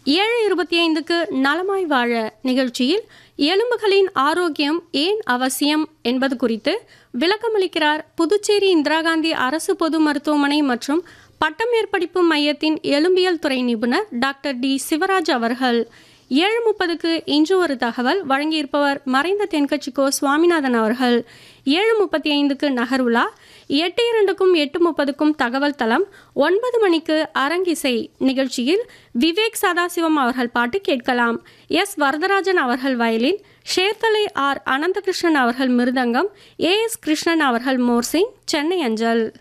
ஏழு இருபத்தி ஐந்துக்கு நலமாய் வாழ நிகழ்ச்சியில் எலும்புகளின் ஆரோக்கியம் ஏன் அவசியம் என்பது குறித்து விளக்கமளிக்கிறார் புதுச்சேரி இந்திரா காந்தி அரசு பொது மருத்துவமனை மற்றும் பட்டமேற்படிப்பு மையத்தின் எலும்பியல் துறை நிபுணர் டாக்டர் டி சிவராஜ் அவர்கள் ஏழு முப்பதுக்கு இன்று ஒரு தகவல் வழங்கியிருப்பவர் மறைந்த தென்கட்சிக்கோ சுவாமிநாதன் அவர்கள் ஏழு முப்பத்தி ஐந்துக்கு நகர்வுலா எட்டு இரண்டுக்கும் எட்டு முப்பதுக்கும் தகவல் தளம் ஒன்பது மணிக்கு அரங்கிசை நிகழ்ச்சியில் விவேக் சதாசிவம் அவர்கள் பாட்டு கேட்கலாம் எஸ் வரதராஜன் அவர்கள் வயலின் ஷேர்தலை ஆர் அனந்தகிருஷ்ணன் அவர்கள் மிருதங்கம் ஏ எஸ் கிருஷ்ணன் அவர்கள் மோர்சிங் சென்னை அஞ்சல்